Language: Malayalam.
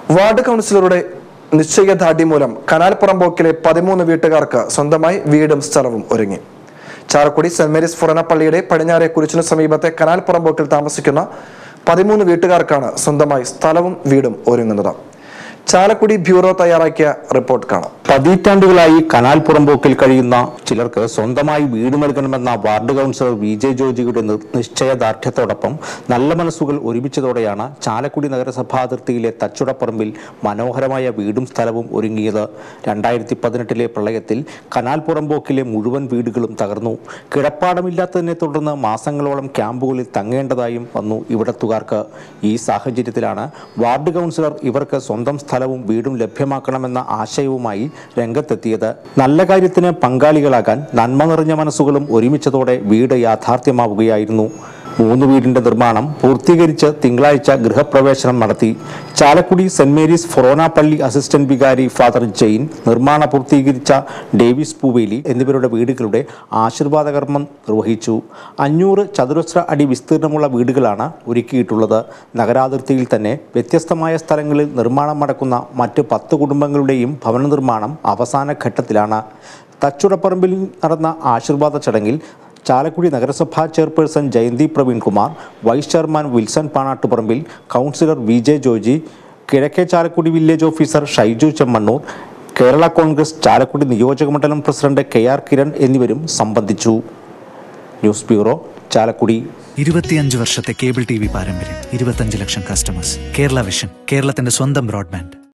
വാർഡ് കൗൺസിലറുടെ നിശ്ചയദാർഢ്യം മൂലം കനാൽപ്പുറം പോക്കിലെ പതിമൂന്ന് വീട്ടുകാർക്ക് സ്വന്തമായി വീടും സ്ഥലവും ഒരുങ്ങി ചാലക്കുടി സെന്റ് മേരീസ് ഫൊറന പള്ളിയുടെ പടിഞ്ഞാറെ കുരിശിനു സമീപത്തെ കനാൽപ്പുറം പോക്കിൽ താമസിക്കുന്ന പതിമൂന്ന് വീട്ടുകാർക്കാണ് സ്വന്തമായി സ്ഥലവും വീടും ഒരുങ്ങുന്നത് ചാലക്കുടി ബ്യൂറോ തയ്യാറാക്കിയ റിപ്പോർട്ട് കാണാം പതിറ്റാണ്ടുകളായി കനാൽ പുറമ്പോക്കിൽ കഴിയുന്ന ചിലർക്ക് സ്വന്തമായി വീട് നൽകണമെന്ന വാർഡ് കൗൺസിലർ വി ജെ ജോജിയുടെ നിർ- നിശ്ചയദാർഢ്യത്തോടൊപ്പം നല്ല മനസ്സുകൾ ഒരുമിച്ചതോടെയാണ് ചാലക്കുടി നഗരസഭാ അതിർത്തിയിലെ തച്ചുടപ്പറമ്പിൽ മനോഹരമായ വീടും സ്ഥലവും ഒരുങ്ങിയത് രണ്ടായിരത്തി പതിനെട്ടിലെ പ്രളയത്തിൽ കനാൽ പുറമ്പോക്കിലെ മുഴുവൻ വീടുകളും തകർന്നു കിടപ്പാടമില്ലാത്തതിനെ തുടർന്ന് മാസങ്ങളോളം ക്യാമ്പുകളിൽ തങ്ങേണ്ടതായും വന്നു ഇവിടത്തുകാർക്ക് ഈ സാഹചര്യത്തിലാണ് വാർഡ് കൗൺസിലർ ഇവർക്ക് സ്വന്തം സ്ഥലവും വീടും ലഭ്യമാക്കണമെന്ന ആശയവുമായി രംഗത്തെത്തിയത് നല്ല കാര്യത്തിന് പങ്കാളികളാകാൻ നന്മ നിറഞ്ഞ മനസ്സുകളും ഒരുമിച്ചതോടെ വീട് യാഥാർത്ഥ്യമാവുകയായിരുന്നു മൂന്ന് വീടിന്റെ നിർമ്മാണം പൂർത്തീകരിച്ച് തിങ്കളാഴ്ച ഗൃഹപ്രവേശനം നടത്തി ചാലക്കുടി സെന്റ് മേരീസ് ഫൊറോന പള്ളി അസിസ്റ്റന്റ് വികാരി ഫാദർ ജെയിൻ നിർമ്മാണ പൂർത്തീകരിച്ച ഡേവിസ് പൂവേലി എന്നിവരുടെ വീടുകളുടെ ആശീർവാദ കർമ്മം നിർവഹിച്ചു അഞ്ഞൂറ് ചതുരശ്ര അടി വിസ്തീർണമുള്ള വീടുകളാണ് ഒരുക്കിയിട്ടുള്ളത് നഗരാതിർത്തിയിൽ തന്നെ വ്യത്യസ്തമായ സ്ഥലങ്ങളിൽ നിർമ്മാണം നടക്കുന്ന മറ്റ് പത്ത് കുടുംബങ്ങളുടെയും ഭവന നിർമ്മാണം അവസാന ഘട്ടത്തിലാണ് തച്ചുടപ്പറമ്പിൽ നടന്ന ആശീർവാദ ചടങ്ങിൽ ചാലക്കുടി നഗരസഭാ chairperson Jayanthi Praveen Kumar vice chairman Wilson Panattuparambil councillor V J Joji കിഴക്കേ ചാലക്കുടി വില്ലേജ് ഓഫീസർ ഷൈജു ചെമ്മണ്ണൂർ കേരള കോൺഗ്രസ് ചാലക്കുടി നിയോജകമണ്ഡലം പ്രസിഡന്റ് കെ ആർ കിരൺ എന്നിവരും സംബന്ധിച്ചു ന്യൂസ് ബ്യൂറോ ചാലക്കുടി ഇരുപത്തിയഞ്ച് വർഷത്തെ കേബിൾ ടി വി പാരമ്പര്യം ഇരുപത്തഞ്ച് ലക്ഷം കസ്റ്റമേഴ്സ് കേരള വിഷൻ കേരളത്തിന്റെ സ്വന്തം ബ്രോഡ്ബാൻഡ്